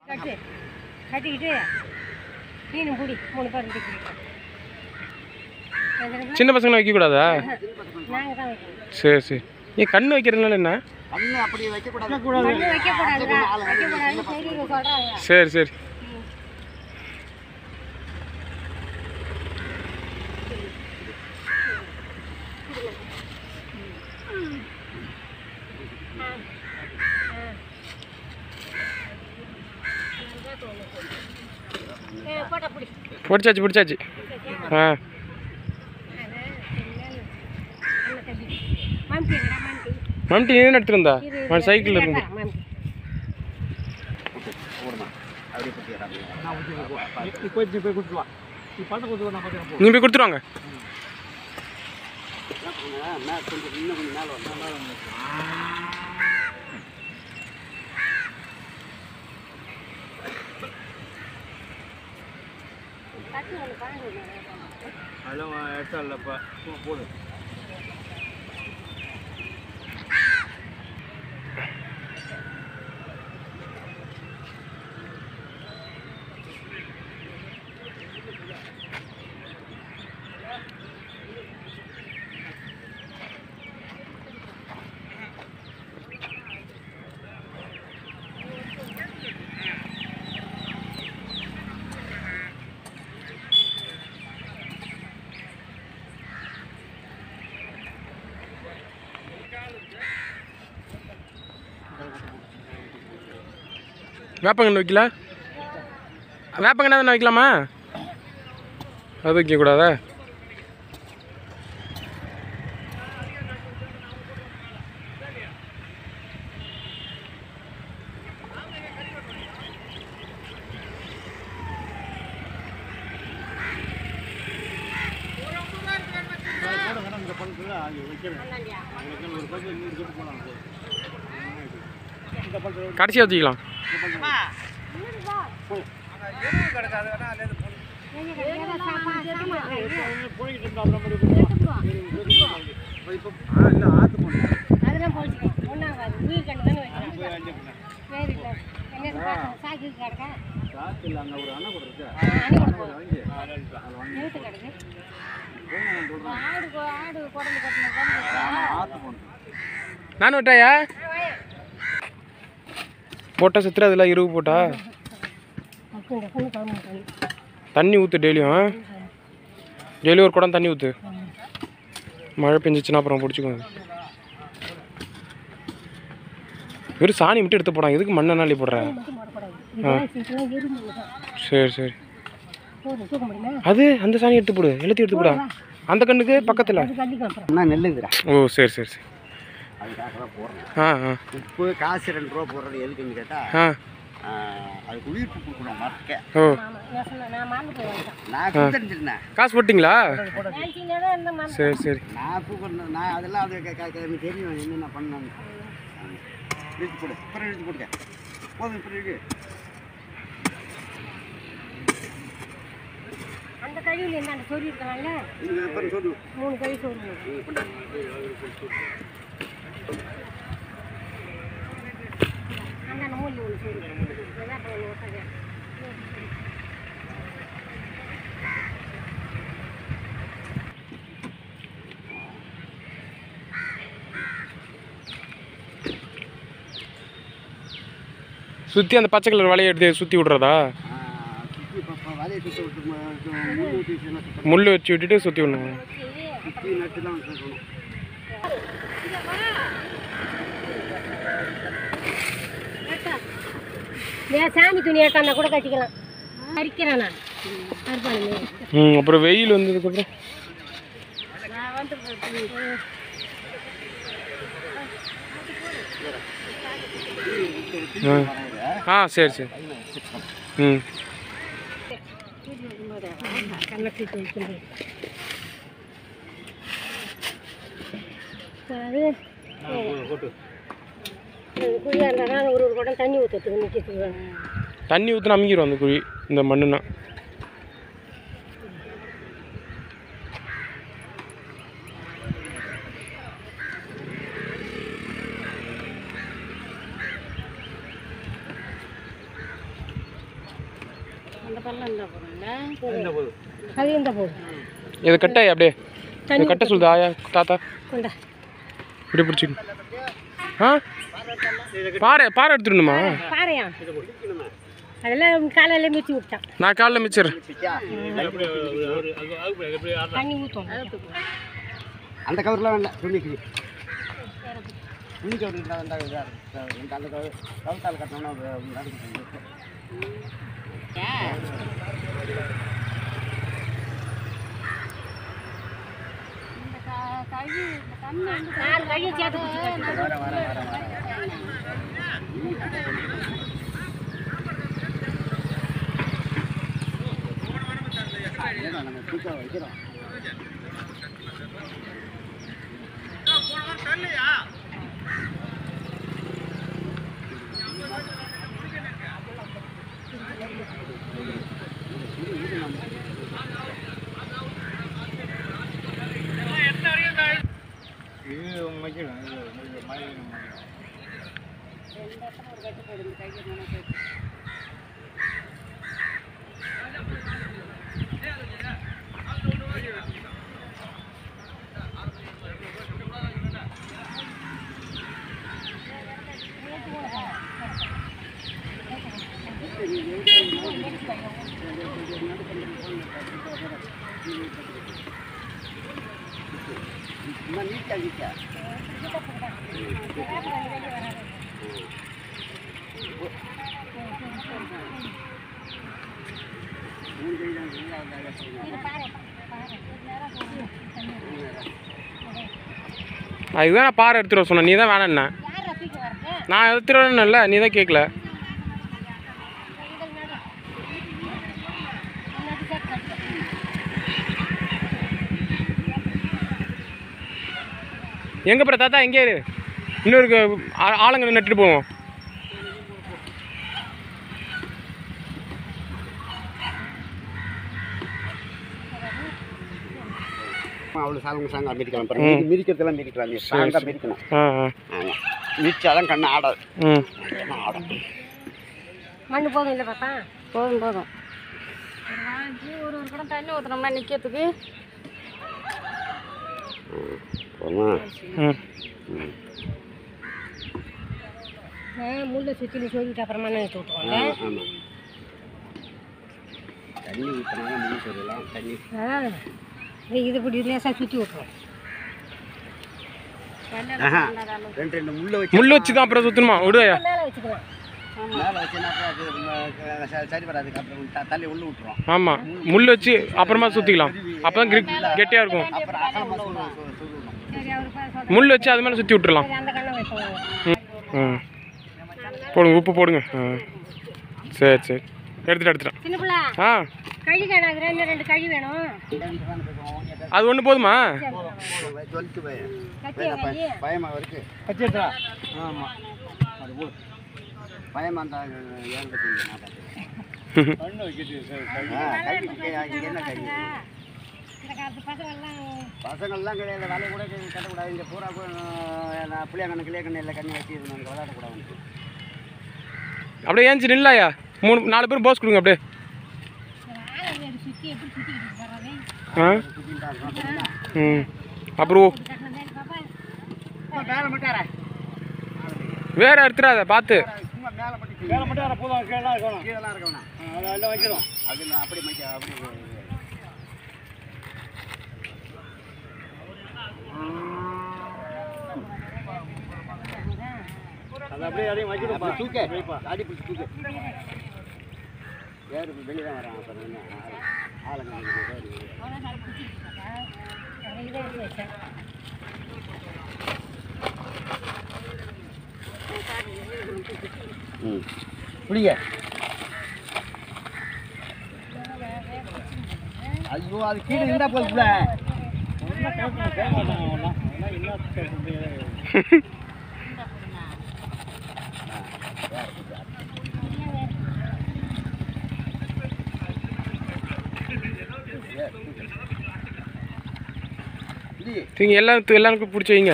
கட்டு கட்டிக்கிட்டு மீன் பிடி மூணு பேர் பிடிக்கிட்டு சின்ன பசங்களை வைக்கக்கூடாதா நாங்கள் தான் வைக்கணும் சரி சரி நீ கண்ணு வைக்கிறதுனால என்ன கண்ணு அப்படி வைக்கக்கூடாது மண்ணு வைக்கக்கூடாதுடா வைக்கக்கூடாதுன்னு பெரியவங்க சொல்கிறாங்க சரி சரி போட்டா பிடி பிடிச்சாச்சு பிடிச்சாச்சு ஆ மம்டி எங்கடா மம்டி மம்டி நீ எடுத்துருந்தா அவன் சைக்கிளில் இருந்து மம்டி அப்படியே குத்திடுறாங்க நீ போய் நீ போய் கொடுத்துட்டு வா நீ பணத்தை கொடுத்து நான் பார்த்துக்கிறேன் நீ போய் கொடுத்துருவாங்க கொஞ்சம் இன்னும் கொஞ்சம் மேலே வந்தா கட்டு ஒன்று பாருங்க அதெல்லாம் எடுத்தா இல்லைப்பா போடு வேப்பங்கன்று வைக்கல வேப்பங்கன்று தானே வைக்கலாமா அது வைக்கக்கூடாதா இந்த பணத்தில் அது வைக்கிறேன் உங்களுக்கு ஒரு பக்கம் இன்னொரு கட்டு போகலாம் இந்த பணத்தில் கடைசியாக வச்சுக்கலாம் போய்கிட்டு இருந்தா அப்புறம் முடிவு இல்லை ஆற்று போனேன் அதெல்லாம் போச்சுக்கோ ஒன்றாகாது உயிர் கண்டு தானே வைக்கலாம் சரி இல்லை என்ன பார்க்கணும் சாக்கி கிடக்கா காற்று இல்லை அங்கே ஒரு அணை கூட இருக்கு அணி கொடுப்போம் வாங்கி அதில் வாங்கி நிறுத்து கிடக்கு நான் சொல்கிறேன் ஆடு கொ- ஆடு குடம்பு கட்டின ஆற்று போனேன் நான் விட்டாயா போட்டால் சுற்றுறதுல இருவு போட்டா அப்படி கொண்டு கவர்மெண்ட் பண்ணி தண்ணி ஊற்று டெய்லியும் டெய்லியும் ஒரு குடம் தண்ணி ஊற்று மழை பெஞ்சிச்சுன்னா அப்புறம் பிடிச்சிக்கோங்க வெறும் சாணி மட்டும் எடுத்து போடான் எதுக்கு மண்ணை நாளி போடுற மட்டும் போடக்கூடாது இதெல்லாம் சீக்கிரம் எறும்பு தான் சரி சரி போதும் தூக்க முடியுமா அது அந்த சாணி எடுத்து போடு எல்லாத்தையும் எடுத்து போடா அந்த கண்ணுக்கு பக்கத்தில் அது கல்லிக்கு அப்புறம் என்ன நெல்லுங்கிறா ஓ சரி சரி சரி அதுக்காக தான் போடுறேன் ஆ ஆ உப்பு காசு ரெண்டு ரூபா போடுறது எதுக்குன்னு கேட்டால் ஆ அதுக்கு உயிர்ப்பு கொடுக்கணும் மரக்க ஓ ஆமாம் நான் சொன்னேன் நான் மறந்து போய் வந்துட்டேன் நான் கொடுத்துருந்தேன் காசு போட்டிங்களா நினச்சிங்கன்னா இந்த மறந்து சரி சரி நான் கூப்பிடுறேன் நான் அதெல்லாம் அது க- க- க- எனக்கு தெரியும் என்னென்ன பண்ணணும் இழுத்து போடு அப்புறம் இழுத்து போடுங்க போதும் இப்படி இருக்கு அந்த கழிவுல என்ன அந்த சொறி இருக்கிறாங்கல்ல இது அப்புறம் சொல்லு மூணு கழி சொருங்க அந்த மூலி ஒன்று சொருங்க அதான் இப்போ ஒன்று ஒட்டக சுற்றி அந்த பச்சை கலர் வலையை எடுத்து சுற்றி விட்றதா சுற்றி இப்போ வலையை சுற்றி விட்டு ம- இது முள்ளு ஊற்றிச்சுன்னா சுத்தம் முள் வச்சு விட்டுட்டு சுற்றி விடணும் சுற்றி நட்டு தான் சுற்றணும் ஏன் சாமி துணி எடுத்தாந்தா கூட கட்டிக்கலாம் அரிக்கிறேன் நான் அறுப்பானுமே ம் அப்புறம் வெயில் வந்ததுக்கப்புறம் நான் வந்து ஆ ஆ சரி சரி ம் கண்ணத்தி வைக்கிறது அது குழியாக இருந்தால் ஒரு ஒரு குடம் தண்ணி ஊற்றுறதுக்கு நிற்கிறதுக்கு தண்ணி ஊற்றினா அமைக்கிடும் அந்த குழி இந்த மண்ணுனா அந்த பள்ளம் இருந்தால் போகிறோம்ல இந்த போது அது இருந்தால் போதும் இதை கட்டாய் அப்படியே இதை கட்ட சொல்லுது ஆயா தாத்தா கொண்டா இப்படி பிடிச்சிக்கணும் ஆ பாறை பாறை எடுத்துடணுமா பாறையா அதெல்லாம் காலையில மிச்சு விட்டான் நான் காலைல மிச்சிடுறேன் தண்ணி ஊற்றும் அந்த கவர்லாம் வேண்டாம் துணிக்கு துணி கவர் இருந்தால் வந்தால் இதாக இருக்கும் அந்த கவர் கவுத்தால் கட்டினோம்னா நடக்கும் நாலு கழிவு சேர்த்து குடிச்சுக்கோ. வர வர வர வர வர நம்ம தூக்கம் வைக்கிறோம் இது வைக்கணும் இது இது மழை வைக்கணும். சும்மா நீட்டாக நீட்டா அதுதான் நான் பாறை எடுத்துட்டு வர சொன்னேன் நீ தான் வேணாண்ணா யார் ரசிக்க வரது நான் எடுத்துட்டு வரேன்ல நீ தான் கேட்கல எங்கே போகிற தாத்தா எங்கே இரு இன்னொரு க- ஆ- ஆளுங்க நட்டுட்டு போவோம் அவ்வளோ சாலங்க சாங்க மிதிக்கலாம் பாருங்க மிதி- மிதிக்கிறதெல்லாம் மிதிக்கலாம் நீ சாங்காக மிதிக்கணும் ஆ ஆ ஆமாம் மிதிச்சாதான் கண்ணு ஆடாது ம் ஆடும் மண்ணு போதும் இல்லை பாப்பா போதும் போதும் ஒரு வாங்கி ஒரு ஒரு குடம் தண்ணி ஊற்றுனோம்னா நிற்கிறதுக்கு போதுமா ம் முள்ளை சுற்றி சொல்லிட்டு அப்புறமா நான் எடுத்து விட்டுருவாங்க ஆமாம் தண்ணி ஊற்றினாலும் முன்னு சொல்லலாம் தண்ணி ஆ இது இது இப்படி லேசாக சுற்றி விட்டுருவோம் ஆஹா ரெண்டு ரெண்டு முள்ளை வச்சு முள் வச்சு தான் அப்புறம் சுற்றணுமா விடுயா மேலே வச்சுக்கலாம் மேலே வச்சுனாக்கா அது ம- ச- சரி வராதுக்கு அப்புறம் த- தள்ளி உள்ள விட்டுரும் ஆமாம் முள் வச்சு அப்புறமா சுற்றிக்கலாம் அப்போ தான் கிரிக் கெட்டியாக இருக்கும் அப்புறம் அகலமாக சொல்லு சொ- சொல்லணும் சரி அவர் பா- சொல்றேன். முள் வச்சு அது மேலே சுற்றி விட்டுறலாம் சரி அந்த கண்ணை வைப்போம் ம் ம் போடுங்க உப்பு போடுங்க ஆ சரி சரி எடுத்துட்டு எடுத்துட்டேன் சின்ன பிள்ளை ஆ கழி காணாது ரெண்டு ரெண்டு கழி வேணும் அது ஒன்று போதுமா சொல்லிட்டு போய் கத்தியா கழி பயமா இருக்கு வச்சிருக்கா ஆமாம் அது போடு பயமா இருந்தா ஏன் கட்டிங்க நான் பார்த்துக்கிறேன். கண்ணு வைக்கிட்டு சரி, சரி. ஆ, கழுவி, இங்க என்ன கழுவி? இந்த காலத்து பசங்கள்லாம் பசங்கள்லாம் கிடையாது வேலையை கூட கட்டக்கூடாது இங்கே பூரா கூட நான் புளியாங்கண்ணு கிளியாங்கண்ணு எல்லாம் கண்ணி வச்சு நாங்கள் விளையாடக்கூடாது அப்படியே ஏஞ்சி நில்லாயா மூணு நாலு பேர் போஸ் கொடுங்க அப்படியே ஆளை சுற்றி எப்படி சுற்றிக்கிட்டு வர்றது ஆ சுற்றிட்டு இருக்கோம் ம் அப்புறம் கட்டினதே பாப்பா சும்மா மேலே மட்டும் வேற எடுத்துடாத பார்த்து சும்மா மேலே மட்டும் வேலை மட்டும் வர போதும் கீழே இருக்கணும் கீழெல்லாம் இருக்கணும் ஆ, அதை எல்லாம் வைக்கிறோம் அது நான் அப்படி மைக்க அப்படி அதை அப்படியே அதையும் வைக்கிறோம் அப்படி தூக்க அடி பிடிச்சி தூக்க யாரு வெளியே தான் வரான் அப்புறம் என்ன ஆளுங்க வந்து இதை எடுத்து வச்சேன் ம் பிடிங்க ஐயோ அது கீழே இருந்தா போதுல ஒன்றும் கேட்க கேட்க மாட்டாங்க அவங்களாம் அவங்களாம் என்ன பேசுறது இல்லையே தூங்க எல்லாம் தூ- எல்லாருக்கும் பிடிச்சி வைங்க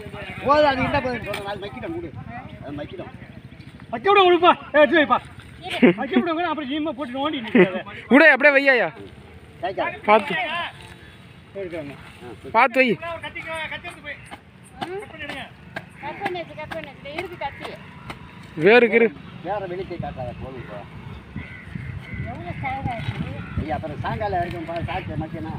போதும் அது இருந்தா போதும் சொல்றேன் அது மக்கிடும் கொடு அது மக்கிடும் வச்சு விட கொடுப்பா எடுத்து வைப்பா வச்சு விடுங்க அப்புறம் ஜிம்மை போட்டு நோண்டி நிற்காத விட அப்படியே வையாயா கேட்காது பார்த்து இருக்காங்க பார்த்து வை கட் பண்ணியாச்சு கட் பண்ணியாச்சு இருக்கு கத்தி வேருக்கு இரு வேற வெளிக்கை காட்டாத போதும் இப்போ எவ்வளோ ஸ்ட்ராங்காக இருக்குது ஐயா அப்புறம் சாயங்காலம் வரைக்கும் பா- சாய்ச்சி மக்கினா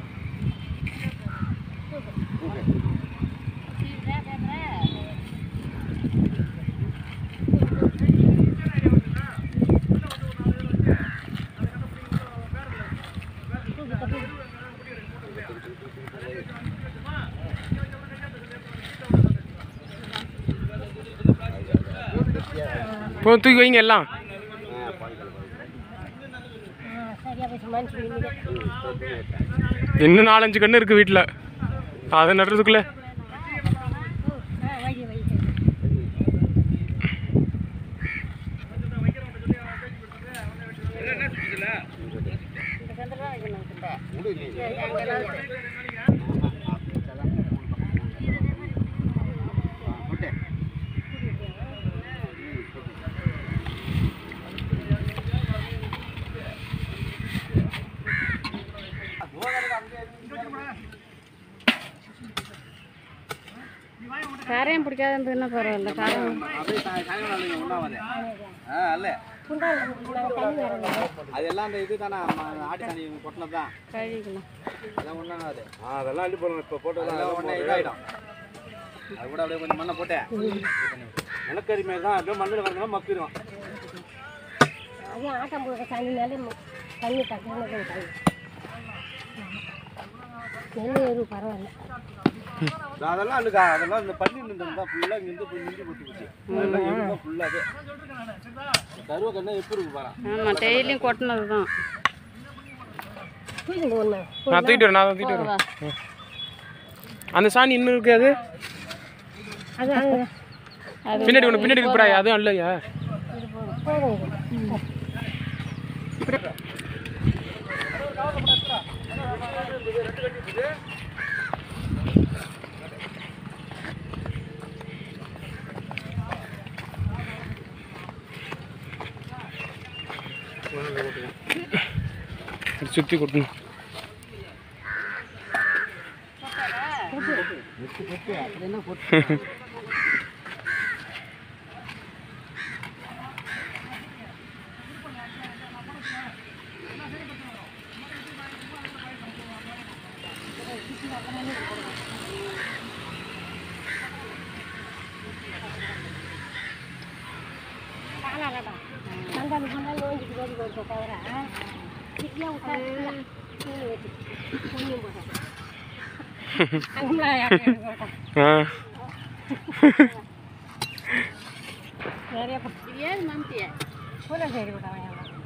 இப்போ தூக்கி வைங்க எல்லாம் சரியாக போச்சு மனுஷன் நிம்மதியா. இன்னும் நாலஞ்சு கன்று இருக்குது வீட்டில் அதை நடுறதுக்குள்ளே ஆ வை வை இந்த கந்தர் தான் வைக்கணும் கிட்ட காரையும் பிடிக்காதுன்னு பரவாயில்ல காரம் அப்படியே சாய்- சாயங்காலம் நீங்கள் ஒன்றாவது ஆ அல்ல குண்டால் நாங்கள் தண்ணி வரல அதெல்லாம் அந்த இது தானே ஆட்டு தண்ணி கொட்டினது தான் கழுவிக்கலாம் அதெல்லாம் ஒன்றாகாது ஆ அதெல்லாம் அள்ளி போடணும் இப்போ போட்டு அதெல்லாம் ஒன்றே இதாகிடும் அது கூட அப்படியே கொஞ்சம் மண்ணை போட்டேன் நிலக்கரி மாதிரி தான் அப்படியே மண்ணில் வரணும் மக்கிடும் அது ஆட்டம் போடுற தண்ணினாலே மு- தண்ணி டக்குன்னு போய் தண்ணி நெல் எதுவும் பரவாயில்ல அதெல்லாம் இல்லைக்கா அதெல்லாம் இந்த பன்னி நின்று ஃபுல்லாக இங்கேருந்து போய் நின்று போட்டு போச்சு அதெல்லாம் எதுவும் ஃபுல்லாகவே கருவ கண்ணா எப்படி இருக்கு பாரு ஆமாம் டெய்லியும் கொட்டினது தான் தூக்கிட்டு ஒன்று நான் தூக்கிட்டு வரேன் நான் தான் தூக்கிட்டு வரேன் ம். அந்த சாணி இன்னும் இருக்கு அது அது அங்கே பின்னாடி ஒன்று பின்னாடி இருக்கு பிராய் அதுவும் இல்லையா போதும் இது சுற்றி கொட்டணும் காலாலடா கண்டாலும் கண்டாலும் ஓஞ்சிட்டு ஓடி போயிருக்க தவிர சிட்டியாக விட்டா கீழே வச்சு ஒன்றும் போட்டேன் ஆ நிறைய ஏது மம்தியா கூட சரி விட்டாங்க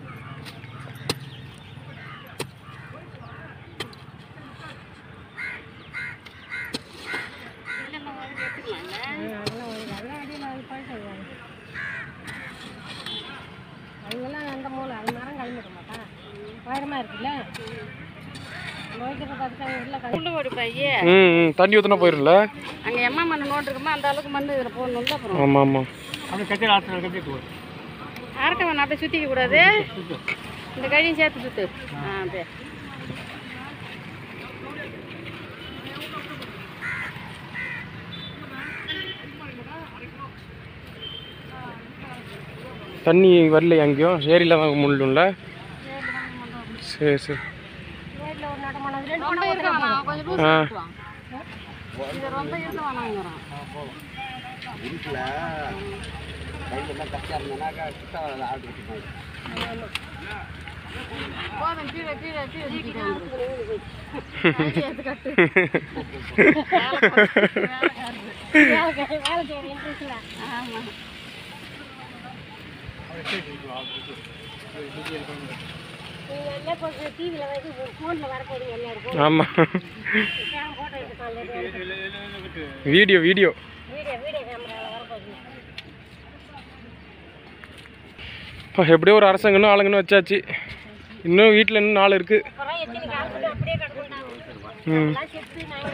அதெல்லாம் ஒரு அதெல்லாம் அடியில் அது பழக்கம் அவங்கெல்லாம் அந்த மூளை அது மரம் கிளம்பிட மாட்டான் உயரமாக இருக்குல்ல நோய்க்கிறது அதுக்கு அவங்க இல்லை புல்லு ஓடி பையே ம் ம் தண்ணி ஊற்றினா போயிரும்ல அங்கே எம்மா மண்ணு நோட்டு இருக்குமா அந்த அளவுக்கு மண்ணு இதில் போடணும்ல அப்புறம் ஆமாம் ஆமாம் அப்படியே கட்டி ஆற்றுல கட்டி போகுது அரட்டை வேணா அப்படியே சுற்றிக்க கூடாது இந்த கழியும் சேர்த்து சுத்து ஆ அப்படியே தண்ணி வரல எங்கேயும் ஏரியில் தான் முள்ளும்ல சரி சரி நேரில் ஒரு நடமானது ரெண்டு ரொம்ப இருக்க வேணாம் கொஞ்சம் லூஸ் ஆ. விட்டுருவான் இது ரொம்ப இருக்க வேணாங்கிறான் வீட்டில் கையெல்லாம் கட்டியாக இருந்தேனாக்கா கிட்ட வர ஆட்டு வச்சுப்பாங்க போதும் கீழே கீழே கீழே சுத்திட்டு வந்துரு. கையை கட்டு வேலை வேலை செய்கிற இன்ட்ரெஸ்ட்டில் ஆமாம் நீங்கள் என்ன பண்ணுறது டிவியில் வந்து ஃபோனில் வரப்போறீங்க என்ன இருக்கும் ஆமாம் ஃபோட்டோ எடுக்கலாம் வீடியோ வீடியோ வீடியோ வீடியோ கேமராவில் வரப்போகுது இப்போ எப்படியோ ஒரு அரசாங்கன்னு ஆளுங்கன்னு வச்சாச்சு இன்னும் வீட்டில் இன்னும் நாலு இருக்குது அப்புறம் எத்தனை காலத்துக்கு அப்படியே கிடக்குண்டாங்க ம் எல்லாம் செத்து நான்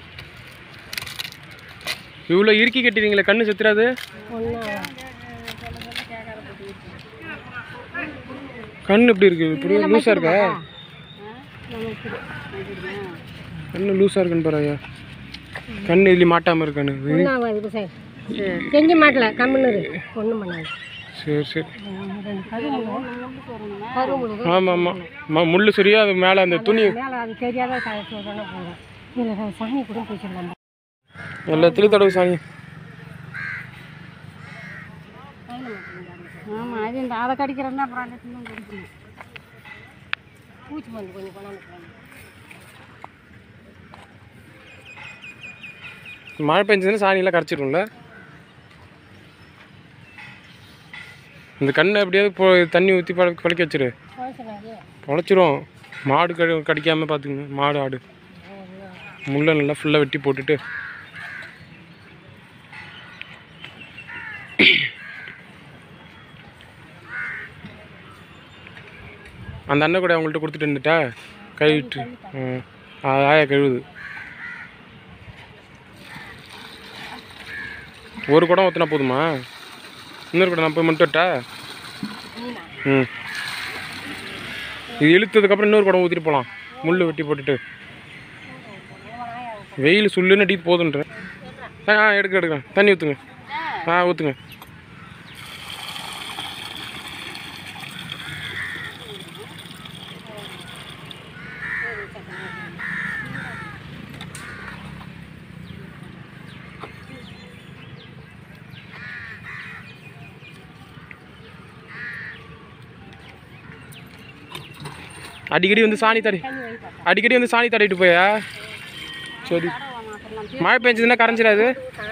இவ்வளோ இறுக்கி கட்டிடுங்களே கண்ணு செத்துறாது ஒன்றும் கண் எப்படி இருக்கு இப்படி லூஸாக இருக்கா கண்ணு லூஸாக இருக்குன்னு பாரு கண் இதுலேயும் மாட்டாமல் இருக்கானு இது. ஒன்றும் ஆகாது சார் செஞ்சு மாட்டல கம்முன்னு ஒன்றும் பண்ணாது சரி சரி கருமுழு ஆமாம் ஆமாம் முள் சரியா அது மேலே அந்த துணி மேலே அது தெரியாத சொல்கிறோன்னா போதும் இதில் சாணி கூட போயிச்சிடலாம் எல்லாத்துலேயும் தடவை சாணி ஆமாம் அது இந்த அதை கடிக்கிறேன்னா அப்புறம் அந்த சின்ன கடிக்கணும் பூச்சி மருந்து கொஞ்சம் கொண்டாந்து போடணும். மழை பெஞ்சதுன்னா சாணியெல்லாம் கரைச்சிரும்ல இந்த கண்ணை எப்படியாவது போ தண்ணி ஊற்றி பழ பழக்க வச்சிரு குழந்தைனாலே பொழைச்சிரும் மாடு கடி கடிக்காமல் பார்த்துக்குங்க மாடு ஆடு முள்ளை நல்லா ஃபுல்லாக வெட்டி போட்டுட்டு அந்த அண்ணன் கூட அவங்கள்ட்ட கொடுத்துட்டு இருந்துட்டா கழுவிட்டு ம் அது ஆயா கழுவுது ஒரு குடம் ஊற்றினா போதுமா இன்னொரு குடம் நான் போய் மட்டும் விட்டா ம் இது இழுத்ததுக்கப்புறம் இன்னொரு குடம் ஊற்றிட்டு போகலாம் முள் வெட்டி போட்டுட்டு வெயில் சுள்ளுன்னு அடி போதுன்ற ஆ ஆ, எடுக்க எடுக்கிறேன் தண்ணி ஊற்றுங்க ஆ ஊற்றுங்க அடிக்கடி வந்து சாணி தடை அடிக்கடி வந்து சாணி தடவிட்டு போயா சரி மழை பெஞ்சதுன்னா கரைஞ்சிடாது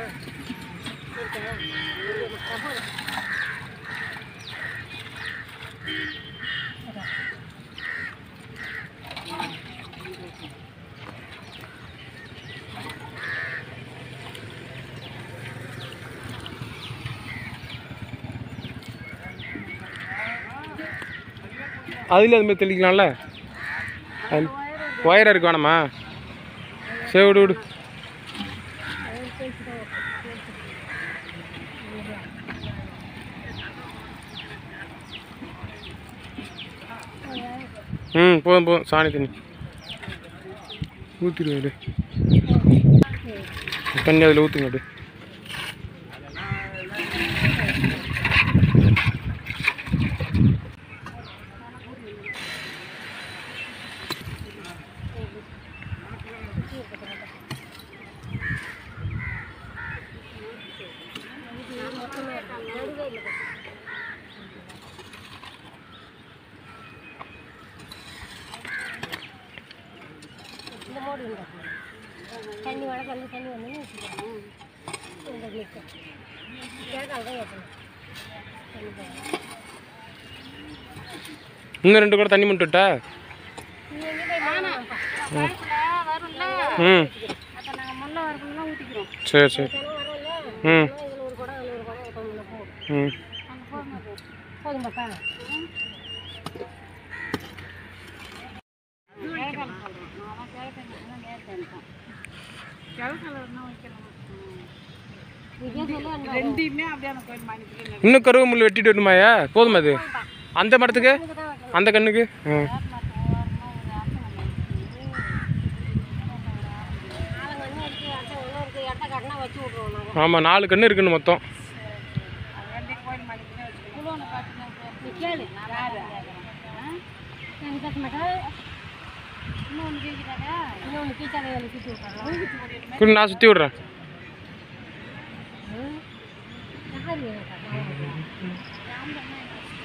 அதுல அது மாதிரி தெளிக்கலாம்ல அது ஒயர் இருக்கு வேணாமா சரி விடு விடு ம் போதும் போதும் சாணி தண்ணி ஊற்றிடுவேன் அப்படியே தண்ணி அதில் ஊற்றுங்க அப்படியே இந்த மோடு உண்டா தண்ணி வள தண்ணி தண்ணி வந்து இந்த நிற்கும் கேட்டால் தான் ஏற்றணும் தண்ணி போகும் இன்னும் ரெண்டு கூட தண்ணி மட்டும் விட்டா வரும்ல ம் அப்போ நாங்கள் முல்லை வரப்பெல்லாம் ஊற்றிக்கிறோம் சரி சரி ம் இதில் ஒரு குடம் அதில் ஒரு குடம் ஊற்றணும்ல போதும் ம் அங்கே போதும் அது போதும் பாக்கா கிழக்கால சொல்கிறேன் நான் கிழக்கு நேரத்தான் கிழக்கால என்ன வைக்கலாம் இதே சொல்லி அந்த ரெண்டையுமே அப்படியே அந்த கோயில் மாணிக்கிறேன் இன்னும் கருவு முள் வெட்டிட்டு வரணுமாயா போதுமா அது அந்த மரத்துக்கு அந்த கண்ணுக்கு ம் ஆளுங்க வந்து இருக்கு அட்டை ஒன்று இருக்குது எட்டை கட்டினா வச்சு விட்ருவோம் நாங்கள் ஆமாம் நாலு கண்ணு இருக்குன்னு மொத்தம் குளோன்னு பார்த்தீங்கன்னா நீ கேளு யாரு எனக்கு பேச மாட்டேன் இன்னொன்று கேட்குறாங்க இன்னொன்று கீச்சாலை வேலை சுற்றி விட்றாங்க குடு நான் சுற்றி விட்றேன் யாரு